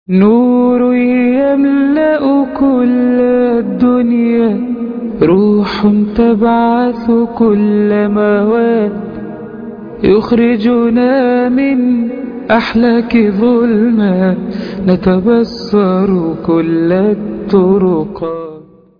نور يملأ كل الدنيا روح تبعث كل مواد يخرجنا من أحلاك ظلمات نتبصر كل الطرقات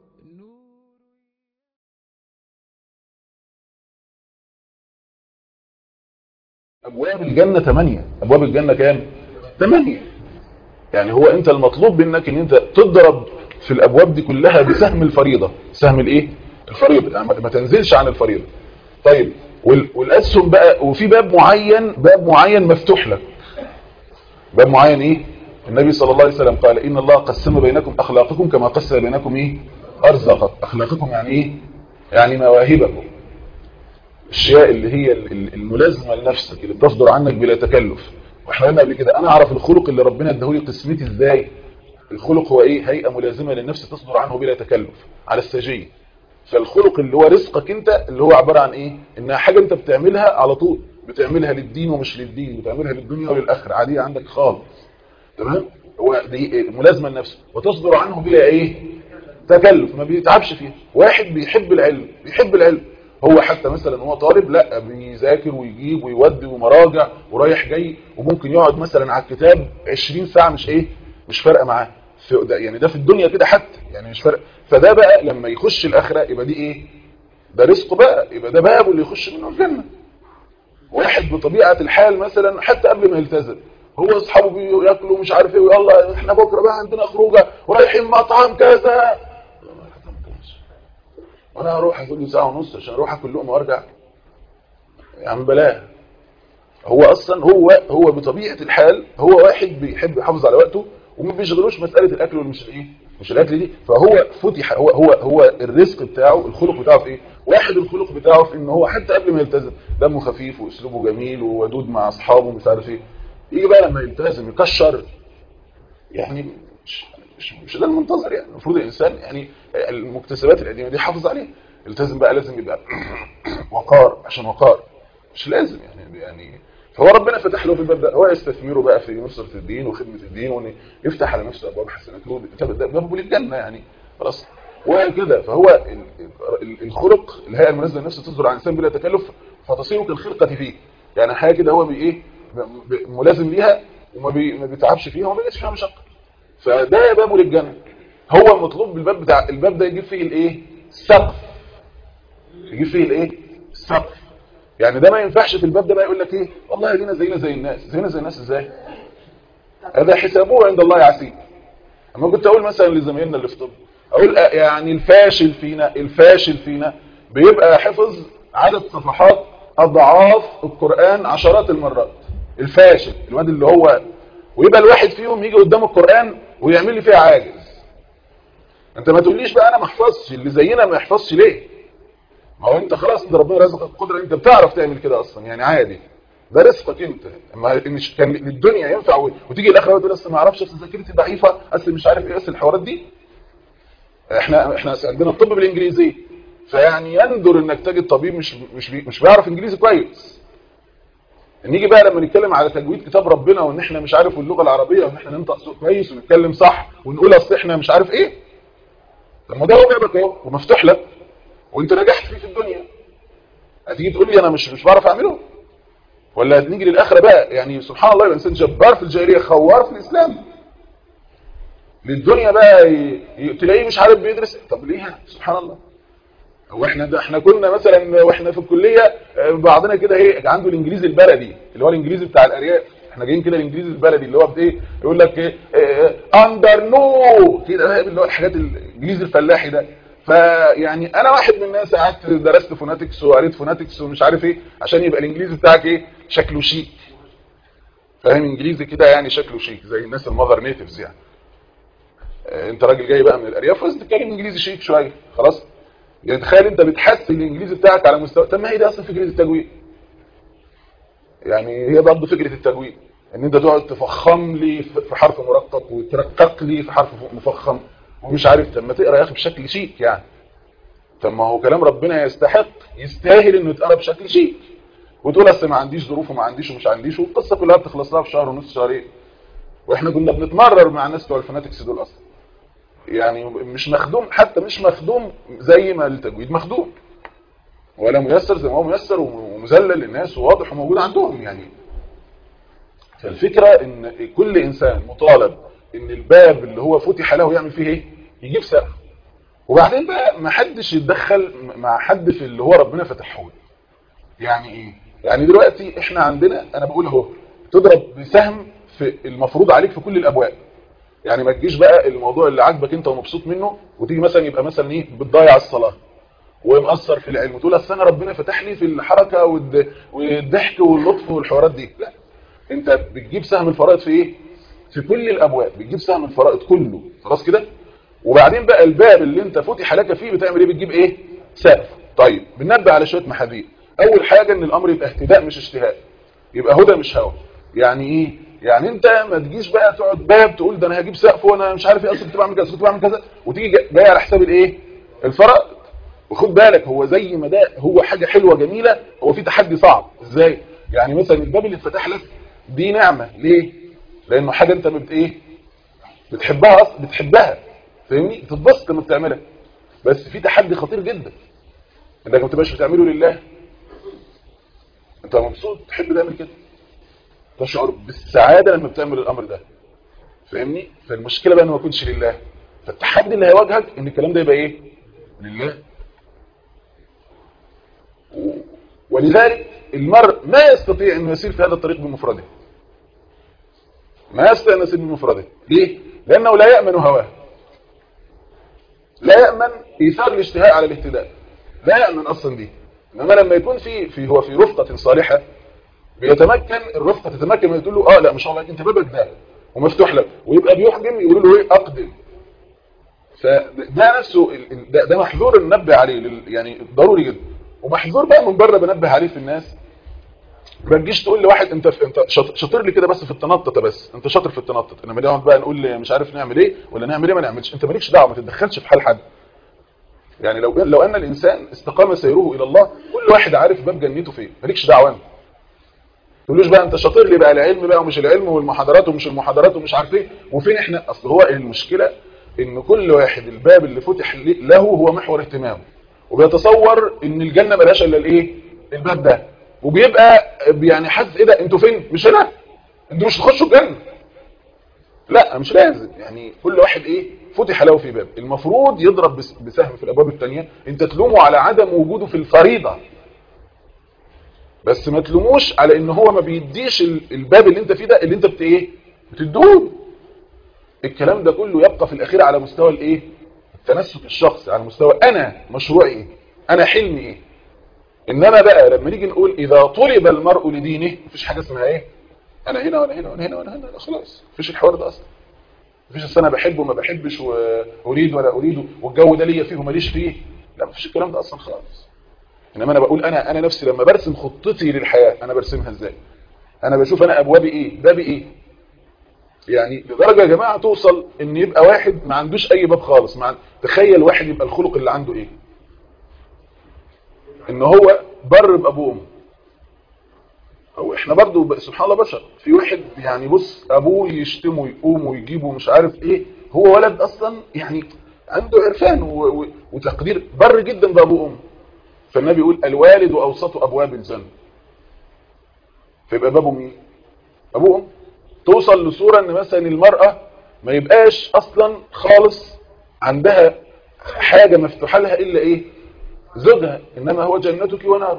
ابواب الجنه ثمانية ابواب الجنه كام ثمانية يعني هو انت المطلوب منك ان انت تضرب في الابواب دي كلها بسهم الفريضه سهم الايه الفريضه يعني ما تنزلش عن الفريضه طيب وال- والاسهم بقى وفي باب معين باب معين مفتوح لك باب معين ايه النبي صلى الله عليه وسلم قال ان الله قسم بينكم اخلاقكم كما قسم بينكم ايه ارزاقكم اخلاقكم يعني ايه يعني مواهبكم الاشياء اللي هي ال- ال- الملازمه لنفسك اللي بتصدر عنك بلا تكلف واحنا قلنا قبل كده انا اعرف الخلق اللي ربنا اداهولي قسمتي ازاي الخلق هو ايه هيئه ملازمه للنفس تصدر عنه بلا تكلف على السجيه فالخلق اللي هو رزقك انت اللي هو عباره عن ايه انها حاجه انت بتعملها على طول بتعملها للدين ومش للدين بتعملها للدنيا وللاخره عاديه عندك خالص تمام هو دي ملازمه لنفسه وتصدر عنه بلا ايه تكلف ما بيتعبش فيها واحد بيحب العلم بيحب العلم هو حتى مثلا هو طالب لا بيذاكر ويجيب ويودي ومراجع ورايح جاي وممكن يقعد مثلا على الكتاب 20 ساعه مش ايه مش فارقه معاه في ده يعني ده في الدنيا كده حتى يعني مش فارق فده بقى لما يخش الاخره يبقى دي ايه ده رزقه بقى يبقى ده بابه اللي يخش منه الجنه واحد بطبيعه الحال مثلا حتى قبل ما يلتزم هو اصحابه بياكلوا مش عارف ايه ويلا احنا بكره بقى عندنا خروجه ورايحين مطعم كذا وانا هروح اخد لي ساعه ونص عشان اروح اكل لقمه وارجع يا عم بلاه هو اصلا هو هو بطبيعه الحال هو واحد بيحب يحافظ على وقته وما بيشغلوش مساله الاكل ولا مش الايه مش الاكل دي فهو فتح هو هو هو الرزق بتاعه الخلق بتاعه في ايه واحد الخلق بتاعه في ان هو حتى قبل ما يلتزم دمه خفيف واسلوبه جميل وودود مع اصحابه ومش عارف ايه يجي بقى لما يلتزم يكشر يعني مش مش, مش ده المنتظر يعني المفروض الانسان يعني المكتسبات القديمه دي يحافظ عليها التزم بقى لازم يبقى وقار عشان وقار مش لازم يعني يعني فهو ربنا فتح له في الباب ده هو يستثمره بقى في نصرة الدين وخدمة الدين وان يفتح على نفسه ابواب حسنات له ده باب للجنة يعني خلاص وكده فهو ال- ال- الخلق الهيئة المنزله للنفس تصدر عن الانسان بلا تكلف فتصير كالخلقة فيه يعني حاجة كده هو بايه ب- ملازم ليها وما بي ما بيتعبش فيها وما بيجيش فيها مشقة فده بابه للجنة هو المطلوب بالباب بتاع الباب ده يجيب فيه الايه السقف يجيب فيه الايه السقف يعني ده ما ينفعش في الباب ده بقى يقول لك ايه والله لينا زينا زي الناس زينا زي الناس ازاي هذا حسابه عند الله عسير اما كنت اقول مثلا لزمايلنا اللي في طب اقول آه يعني الفاشل فينا الفاشل فينا بيبقى حفظ عدد صفحات اضعاف القرآن عشرات المرات الفاشل الواد اللي هو ويبقى الواحد فيهم يجي قدام القرآن ويعمل لي فيها عاجز انت ما تقوليش بقى انا ما احفظش اللي زينا ما يحفظش ليه ما هو انت خلاص انت ربنا رزقك قدره انت بتعرف تعمل كده اصلا يعني عادي ده رزقك انت اما مش كان للدنيا ينفع و- وتيجي الاخره وتقول اصل ما اعرفش اصل ذاكرتي ضعيفه اصل مش عارف ايه اصل الحوارات دي احنا احنا عندنا الطب بالانجليزي فيعني يندر انك تجد طبيب مش مش بي مش بيعرف انجليزي كويس نيجي بقى لما نتكلم على تجويد كتاب ربنا وان احنا مش عارف اللغه العربيه وان احنا ننطق صوت كويس ونتكلم صح ونقول اصل احنا مش عارف ايه طب ما ده هو بابك اهو ومفتوح لك وانت نجحت فيه في الدنيا هتيجي تقول لي انا مش مش بعرف اعمله ولا هنيجي للاخره بقى يعني سبحان الله الانسان جبار في الجاهليه خوار في الاسلام للدنيا بقى ي... ي... تلاقيه مش عارف بيدرس طب ليه سبحان الله هو احنا ده احنا كنا مثلا واحنا في الكليه آه، بعضنا كده ايه عنده الانجليزي البلدي اللي هو الانجليزي بتاع الارياف احنا جايين كده الانجليزي البلدي اللي هو بايه يقول لك ايه اندر نو كده فاهم اللي هو الحاجات الانجليزي الفلاحي ده فيعني انا واحد من الناس قعدت درست فوناتكس وقريت فوناتكس ومش عارف ايه عشان يبقى الانجليزي بتاعك ايه شكله شيك فاهم انجليزي كده يعني شكله شيك زي الناس المذر نيتيفز يعني آه، انت راجل جاي بقى من الارياف بس تتكلم انجليزي شيك شويه خلاص يعني تخيل انت بتحسن الانجليزي بتاعك على مستوى طب ما هي دي اصلا فكره التجويد يعني هي برضه فكره التجويد ان انت تقعد تفخم لي في حرف مرقق وترقق لي في حرف مفخم ومش عارف طب ما تقرا يا اخي بشكل شيك يعني طب ما هو كلام ربنا يستحق يستاهل انه يتقرا بشكل شيك وتقول اصل ما عنديش ظروف وما عنديش ومش عنديش والقصه كلها بتخلص لها في شهر ونص شهرين واحنا كنا بنتمرر مع الناس بتوع الفناتكس دول اصلا يعني مش مخدوم حتى مش مخدوم زي ما التجويد مخدوم ولا ميسر زي ما هو ميسر ومذلل للناس وواضح وموجود عندهم يعني فالفكرة ان كل انسان مطالب ان الباب اللي هو فتح له يعمل فيه ايه يجيب سقف وبعدين بقى ما حدش يتدخل مع حد في اللي هو ربنا فتحه له يعني ايه يعني دلوقتي احنا عندنا انا بقول اهو تضرب بسهم في المفروض عليك في كل الابواب يعني ما تجيش بقى الموضوع اللي عاجبك انت ومبسوط منه وتيجي مثلا يبقى مثلا ايه بتضيع الصلاه ومقصر في العلم وتقول اصل انا ربنا فتح لي في الحركه والضحك واللطف والحوارات دي لا انت بتجيب سهم الفرائض في ايه في كل الابواب بتجيب سهم الفرائض كله خلاص كده وبعدين بقى الباب اللي انت فتح لك فيه بتعمل ايه بتجيب ايه سقف طيب بننبه على شويه محاذير اول حاجه ان الامر يبقى اهتداء مش اشتهاء يبقى هدى مش هوى يعني ايه يعني انت ما تجيش بقى تقعد باب تقول ده انا هجيب سقف وانا مش عارف ايه اصل كنت بعمل كذا كنت بعمل كذا وتيجي جاي على حساب الايه الفرائض وخد بالك هو زي ما ده هو حاجه حلوه جميله هو في تحدي صعب ازاي يعني مثلا الباب اللي اتفتح لك دي نعمه ليه لانه حاجه انت بت ايه بتحبها اصلا بتحبها فاهمني بتتبسط لما بتعملها بس في تحدي خطير جدا انك ما تبقاش بتعمله لله انت مبسوط تحب تعمل كده تشعر بالسعاده لما بتعمل الامر ده فاهمني فالمشكله بقى انه ما يكونش لله فالتحدي اللي هيواجهك ان الكلام ده يبقى ايه لله ولذلك المرء ما يستطيع انه يسير في هذا الطريق بمفرده ما يستطيع ان يسير بمفرده ليه لانه لا يامن هواه لا يامن ايثار الاشتهاء على الاهتداء لا يامن اصلا دي انما لما يكون في في هو في رفقه صالحه بيتمكن الرفقه تتمكن من تقول له اه لا ما شاء الله انت بابك ده ومفتوح لك ويبقى بيحجم يقول له ايه اقدم فده نفسه ده, ده محظور ننبه عليه يعني ضروري جدا ومحظور بقى من بره بنبه عليه في الناس ما تجيش تقول لواحد انت انت شاطر لي كده بس في التنطط بس انت شاطر في التنطط انما نقعد بقى نقول مش عارف نعمل ايه ولا نعمل ايه ما نعملش انت مالكش دعوه ما تتدخلش في حال حد يعني لو لو ان الانسان استقام سيره الى الله كل واحد عارف باب جنته فين مالكش دعوه انت تقولوش بقى انت شاطر لي بقى العلم بقى ومش العلم والمحاضرات ومش المحاضرات ومش عارف ايه وفين احنا اصل هو المشكله ان كل واحد الباب اللي فتح له هو محور اهتمامه وبيتصور ان الجنه ملهاش الا الايه الباب ده وبيبقى يعني حاسس ايه ده انتوا فين مش هنا انتوا مش تخشوا الجنه لا مش لازم يعني كل واحد ايه فتح له في باب المفروض يضرب بسهم في الابواب الثانيه انت تلومه على عدم وجوده في الفريضه بس ما تلوموش على ان هو ما بيديش الباب اللي انت فيه ده اللي انت بت ايه بتديه الكلام ده كله يبقى في الاخير على مستوى الايه التنسك الشخصي على مستوى انا مشروعي ايه انا حلمي ايه انما بقى لما نيجي نقول اذا طلب المرء لدينه مفيش حاجه اسمها ايه انا هنا وانا هنا وانا هنا وانا هنا خلاص مفيش الحوار ده اصلا مفيش اصل انا بحبه وما بحبش واريد ولا اريده والجو ده ليا فيه وماليش فيه لا مفيش الكلام ده اصلا خالص انما انا بقول انا انا نفسي لما برسم خطتي للحياه انا برسمها ازاي انا بشوف انا ابوابي ايه بابي ايه يعني لدرجه يا جماعه توصل ان يبقى واحد ما عندوش اي باب خالص مع تخيل واحد يبقى الخلق اللي عنده ايه ان هو بر بابوه وامه او احنا برضو سبحان الله بشر في واحد يعني بص ابوه يشتمه يقوم ويجيبه مش عارف ايه هو ولد اصلا يعني عنده عرفان و... و... وتقدير بر جدا بابوه وامه فالنبي يقول الوالد اوسط ابواب الجنه فيبقى بابه مين ابوه وامه توصل لصوره ان مثلا المراه ما يبقاش اصلا خالص عندها حاجه مفتوحه لها الا ايه زوجها انما هو جنتك ونارك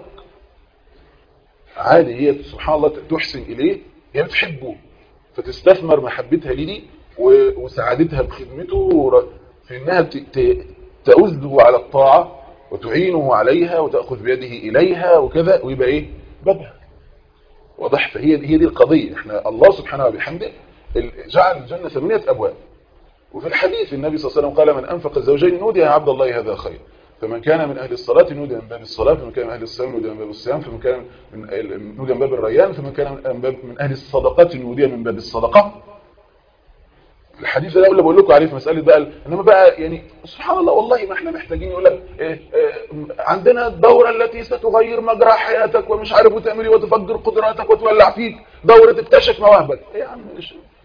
عادي هي سبحان الله تحسن اليه هي بتحبه فتستثمر محبتها ليه وسعادتها بخدمته في انها تؤذه على الطاعه وتعينه عليها وتاخذ بيده اليها وكذا ويبقى ايه بابها واضح فهي هي دي القضيه احنا الله سبحانه وبحمده جعل الجنه ثمانيه ابواب وفي الحديث النبي صلى الله عليه وسلم قال من انفق الزوجين نودي يا عبد الله هذا خير فمن كان من أهل الصلاة نودي من باب الصلاة فمن كان من أهل الصيام نودي من باب الصيام فمن كان من نودي من باب الريان فمن كان من, باب من أهل الصدقات نودي من باب الصدقة الحديث ده اللي بقول لكم عليه في مسألة بقى إنما بقى يعني سبحان الله والله ما احنا محتاجين يقول لك إيه إيه عندنا الدورة التي ستغير مجرى حياتك ومش عارف وتعمل وتفجر قدراتك وتولع فيك دورة اكتشف مواهبك ايه يا عم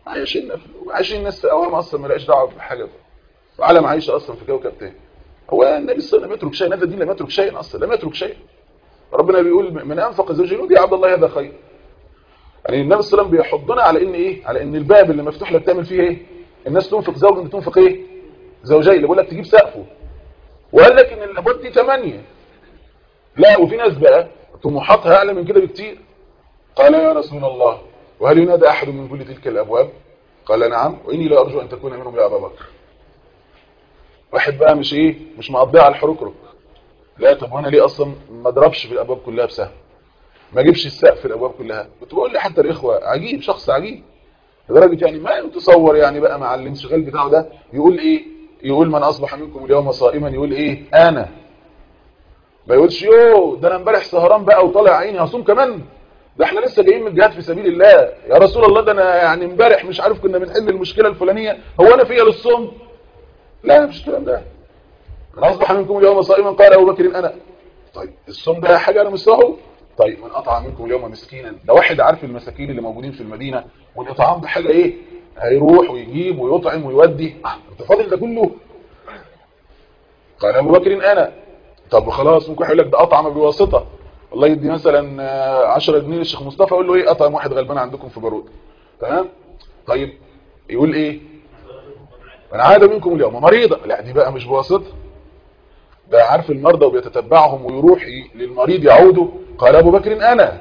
عايشين عايشين الناس في اوهام اصلا ما لهاش دعوه بحاجه وعالم عايشه اصلا في كوكب تاني هو النبي صلى الله عليه وسلم لم يترك شيئا هذا الدين لم يترك شيئا اصلا لم يترك شيئا ربنا بيقول من انفق زوجين يا عبد الله هذا خير يعني النبي صلى الله عليه وسلم بيحضنا على ان ايه على ان الباب اللي مفتوح لك تعمل فيه ايه الناس تنفق زوج انت تنفق ايه زوجين اللي بيقول لك تجيب سقفه وقال لك ان الابواب دي ثمانيه لا وفي ناس بقى طموحاتها اعلى من كده بكتير قال يا رسول الله وهل ينادى احد من كل تلك الابواب قال نعم واني لا ارجو ان تكون منهم يا ابا بكر واحد بقى مش ايه مش مقضيها على الحركرك لا طب وانا ليه اصلا ما اضربش في الابواب كلها بسهم ما اجيبش السقف في الابواب كلها كنت بقول لي حتى الاخوه عجيب شخص عجيب لدرجه يعني ما يتصور يعني بقى مع الانشغال بتاعه ده يقول ايه يقول من اصبح منكم اليوم صائما يقول ايه انا ما يقولش يو ده انا امبارح سهران بقى وطالع عيني هصوم كمان ده احنا لسه جايين من الجهاد في سبيل الله يا رسول الله ده انا يعني امبارح مش عارف كنا بنحل المشكله الفلانيه هو انا فيا للصوم لا مش الكلام ده من اصبح منكم اليوم صائما قال ابو بكر انا طيب الصوم ده حاجه انا مستوعب طيب من قطع منكم اليوم مسكينا ده واحد عارف المساكين اللي موجودين في المدينه والاطعام ده حاجه ايه هيروح ويجيب ويطعم ويودي انت فاضل ده كله قال ابو بكر انا طب خلاص ممكن يقول لك ده اطعم بواسطه الله يدي مثلا 10 جنيه للشيخ مصطفى يقول له ايه اطعم واحد غلبان عندكم في بارود تمام طيب يقول ايه من عاد منكم اليوم مريضة لا دي بقى مش بواسطه ده عارف المرضى وبيتتبعهم ويروح للمريض يعوده قال ابو بكر انا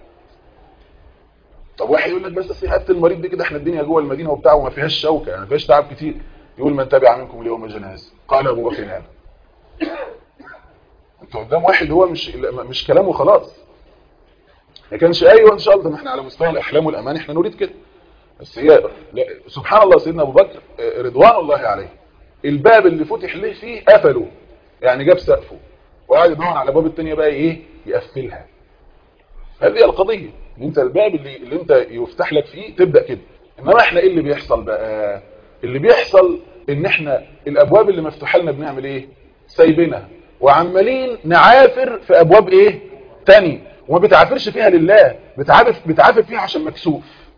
طب واحد يقول لك بس صحه المريض دي كده احنا الدنيا جوه المدينه وبتاع وما فيهاش شوكه يعني ما فيهاش تعب كتير يقول من تبع منكم اليوم جناز قال ابو بكر انا انت قدام واحد هو مش مش كلامه خلاص ما كانش ايوه ان شاء الله ما احنا على مستوى الاحلام والامان احنا نريد كده بس هي لا سبحان الله سيدنا ابو بكر رضوان الله عليه الباب اللي فتح ليه فيه قفله يعني جاب سقفه وقعد يدور على باب الثانيه بقى ايه يقفلها هذه القضيه ان انت الباب اللي اللي انت يفتح لك فيه تبدا كده انما احنا ايه اللي بيحصل بقى اللي بيحصل ان احنا الابواب اللي مفتوحه لنا بنعمل ايه سايبينها وعمالين نعافر في ابواب ايه تاني وما بتعافرش فيها لله بتعافر بتعافر فيها عشان مكسوف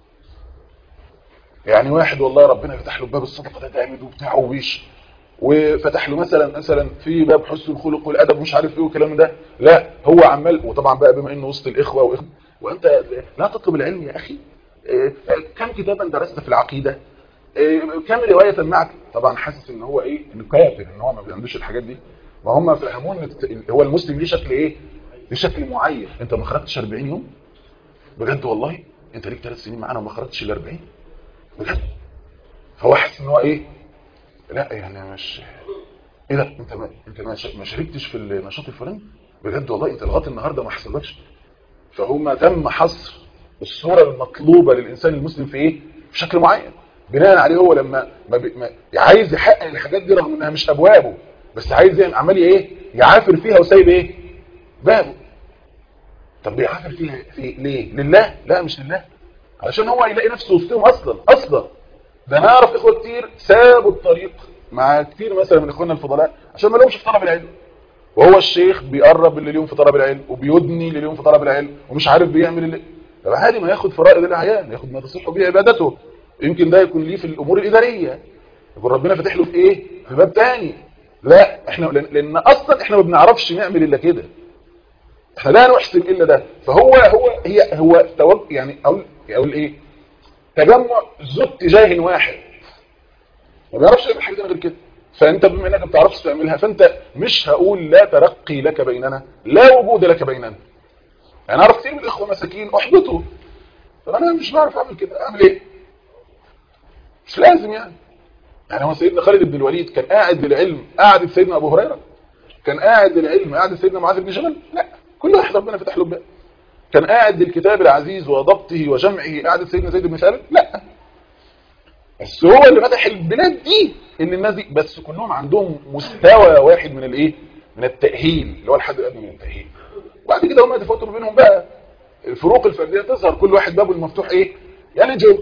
يعني واحد والله ربنا يفتح له باب الصدقه ده جامد وبتاع وبيش وفتح له مثلا مثلا في باب حسن الخلق والادب مش عارف ايه والكلام ده لا هو عمال وطبعا بقى بما انه وسط الاخوه واخوة وانت لا تطلب العلم يا اخي كم كتابا درست في العقيده كم روايه معك طبعا حاسس ان هو ايه انه كافر ان هو ما بيعندوش الحاجات دي وهم فهمون هو المسلم ليه شكل ايه ليه شكل معين انت ما خرجتش 40 يوم بجد والله انت ليك ثلاث سنين معانا وما خرجتش ال 40 بجد فهو حاسس ان هو ايه لا يعني مش ايه ده انت ما انت ما شاركتش في النشاط الفلاني بجد والله انت لغايه النهارده ما حصلكش فهم تم حصر الصوره المطلوبه للانسان المسلم في ايه في شكل معين بناء عليه هو لما ما, بي... ما عايز يحقق الحاجات دي رغم انها مش ابوابه بس عايز يعني عمال ايه يعافر فيها وسايب ايه بابه طب بيعافر فيها في ليه لله لا مش لله علشان هو يلاقي نفسه وسطهم اصلا اصلا ده انا اعرف اخوه كتير سابوا الطريق مع كتير مثلا من اخواننا الفضلاء عشان ما لهمش في طلب العلم وهو الشيخ بيقرب اللي ليهم في طلب العلم وبيدني اللي ليهم في طلب العلم ومش عارف بيعمل اللي طب عادي ما ياخد فرائض الاعيان ياخد ما تصح به عبادته يمكن ده يكون ليه في الامور الاداريه يكون ربنا فاتح له في ايه في باب تاني لا احنا لان اصلا احنا ما بنعرفش نعمل الا كده احنا لا نحسن الا ده فهو هو هي هو توج يعني اقول اقول ايه تجمع ذو اتجاه واحد ما بيعرفش يعمل حاجه غير كده فانت بما انك ما بتعرفش تعملها فانت مش هقول لا ترقي لك بيننا لا وجود لك بيننا انا اعرف كتير من الاخوه مساكين احبطوا طب انا مش بعرف اعمل كده اعمل ايه مش لازم يعني يعني هو سيدنا خالد بن الوليد كان قاعد للعلم قاعد سيدنا ابو هريره كان قاعد للعلم قاعد سيدنا معاذ بن جبل لا كل واحد ربنا فتح له باب كان قاعد للكتاب العزيز وضبطه وجمعه قاعد سيدنا زيد بن ثابت لا بس هو اللي فتح البلاد دي ان الناس دي بس كلهم عندهم مستوى واحد من الايه من التاهيل اللي هو الحد الادنى من التاهيل وبعد كده هم يتفاوتوا بينهم بقى الفروق الفرديه تظهر كل واحد بابه المفتوح ايه يلجوا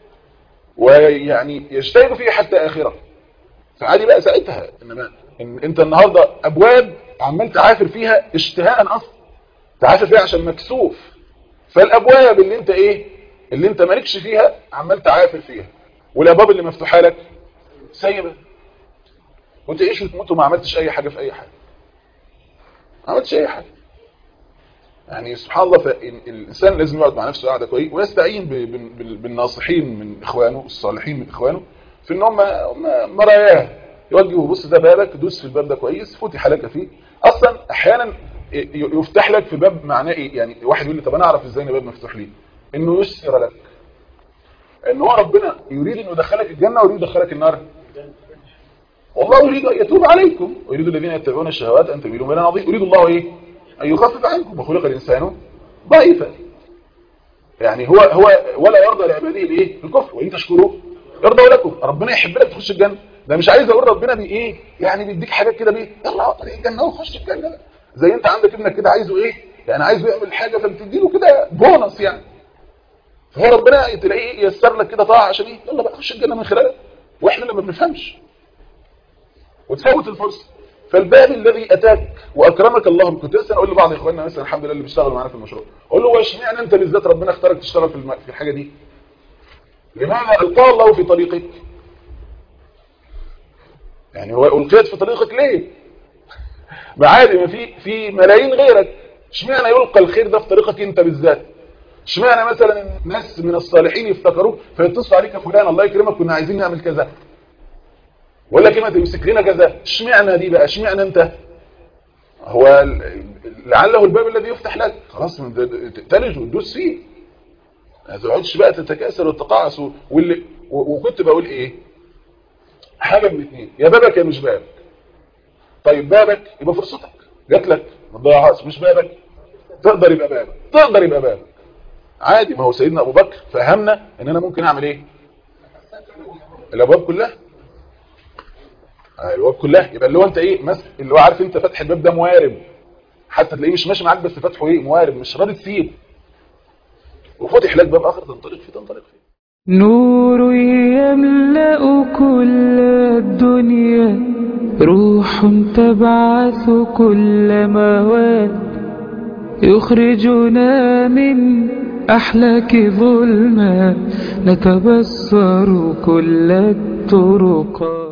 ويعني يجتهدوا فيه حتى اخره فعادي بقى ساعتها انما إن انت النهارده ابواب عمال تعافر فيها اشتهاء اصلا تعافر فيها عشان مكسوف فالابواب اللي انت ايه اللي انت مالكش فيها عمال تعافر فيها والابواب اللي مفتوحه لك سايبه وتعيش وتموت وما عملتش اي حاجه في اي حاجه ما عملتش اي حاجه يعني سبحان الله فالانسان لازم يقعد مع نفسه قاعده كويس ويستعين بالناصحين من اخوانه الصالحين من اخوانه في ان هم مراياه يوجهوا بص ده بابك دوس في الباب ده كويس فتح لك فيه اصلا احيانا يفتح لك في باب معناه ايه يعني واحد يقول لي طب انا اعرف ازاي ان الباب مفتوح لي انه يسر لك ان هو ربنا يريد انه يدخلك الجنه ويريد يدخلك النار والله يريد ان يتوب عليكم ويريد الذين يتبعون الشهوات ان تميلوا ميلا عظيما يريد الله ايه ان يخفف عنكم وخلق الانسان ضعيفا يعني هو هو ولا يرضى لعباده الايه الكفر وان تشكروا يرضى لكم ربنا يحب لك تخش الجنه ده مش عايز اقول ربنا بي ايه يعني بيديك حاجات كده بيه يلا على طريق الجنه وخش الجنه زي انت عندك ابنك كده عايزه ايه يعني عايزه يعمل حاجه فبتدي له كده بونص يعني فهو ربنا تلاقيه ييسر لك كده طاعه عشان ايه يلا بقى خش الجنه من خلالها واحنا اللي ما بنفهمش وتفوت الفرصه فالباب الذي اتاك واكرمك الله كنت لسه اقول لبعض اخواننا مثلا الحمد لله اللي بيشتغلوا معانا في المشروع اقول له هو اشمعنى انت بالذات ربنا اختارك تشتغل في الم... في الحاجه دي لماذا القى الله في طريقك يعني هو القيت في طريقك ليه ما عادي ما في في ملايين غيرك اشمعنى يلقى الخير ده في طريقك انت بالذات اشمعنى مثلا ناس من الصالحين يفتكروك فيتصلوا عليك فلان الله يكرمك كنا عايزين نعمل كذا ولا كلمه تمسك لنا كذا اشمعنى دي بقى اشمعنى انت هو لعله الباب الذي يفتح لك خلاص تلج وتدوس فيه ما تقعدش بقى تتكاثر وتتقاعس واللي وكنت بقول ايه حاجه من الاثنين يا بابك يا مش بابك طيب بابك يبقى فرصتك جات لك ما تضيعهاش مش بابك تقدر يبقى بابك تقدر يبقى بابك عادي ما هو سيدنا ابو بكر فهمنا ان انا ممكن اعمل ايه الابواب كلها الابواب كلها يبقى اللي هو انت ايه مثلا اللي هو عارف انت فتح الباب ده موارب حتى تلاقيه مش ماشي معاك بس فتحه ايه موارب مش راضي تسيب وفتح لك باب اخر تنطلق فيه تنطلق فيه نور يملأ كل الدنيا روح تبعث كل مواد يخرجنا من أحلاك ظلمات نتبصر كل الطرقات